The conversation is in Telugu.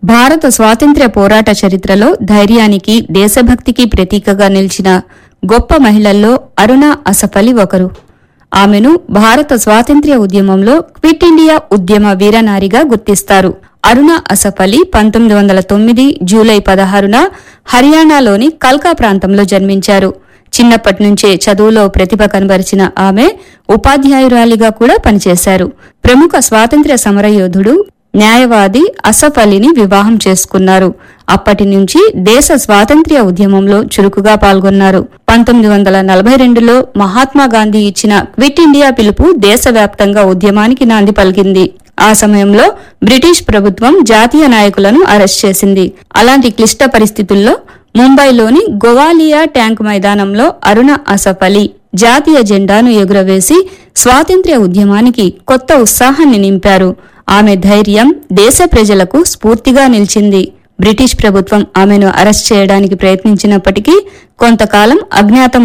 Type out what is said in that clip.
భారత స్వాతంత్ర్య పోరాట చరిత్రలో ధైర్యానికి దేశభక్తికి ప్రతీకగా నిలిచిన గొప్ప మహిళల్లో అరుణ అసఫలి ఒకరు ఆమెను భారత స్వాతంత్ర్య ఉద్యమంలో క్విట్ ఇండియా ఉద్యమ వీరనారిగా గుర్తిస్తారు అరుణ అసఫ్ అలీ పంతొమ్మిది వందల తొమ్మిది జూలై పదహారున హర్యానాలోని కల్కా ప్రాంతంలో జన్మించారు చిన్నప్పటి నుంచే చదువులో ప్రతిభ కనబరిచిన ఆమె ఉపాధ్యాయురాలిగా కూడా పనిచేశారు ప్రముఖ స్వాతంత్ర్య సమరయోధుడు న్యాయవాది అసఫ్ అలీని వివాహం చేసుకున్నారు అప్పటి నుంచి దేశ స్వాతంత్ర్య ఉద్యమంలో చురుకుగా పాల్గొన్నారు పంతొమ్మిది వందల నలభై రెండులో మహాత్మా గాంధీ ఇచ్చిన క్విట్ ఇండియా పిలుపు దేశవ్యాప్తంగా ఉద్యమానికి నాంది పలికింది ఆ సమయంలో బ్రిటిష్ ప్రభుత్వం జాతీయ నాయకులను అరెస్ట్ చేసింది అలాంటి క్లిష్ట పరిస్థితుల్లో ముంబైలోని గోవాలియా ట్యాంక్ మైదానంలో అరుణ అసఫ్ అలీ జాతీయ జెండాను ఎగురవేసి స్వాతంత్ర్య ఉద్యమానికి కొత్త ఉత్సాహాన్ని నింపారు ఆమె ధైర్యం దేశ ప్రజలకు స్ఫూర్తిగా నిలిచింది బ్రిటిష్ ప్రభుత్వం ఆమెను అరెస్ట్ చేయడానికి ప్రయత్నించినప్పటికీ కొంతకాలం అజ్ఞాతం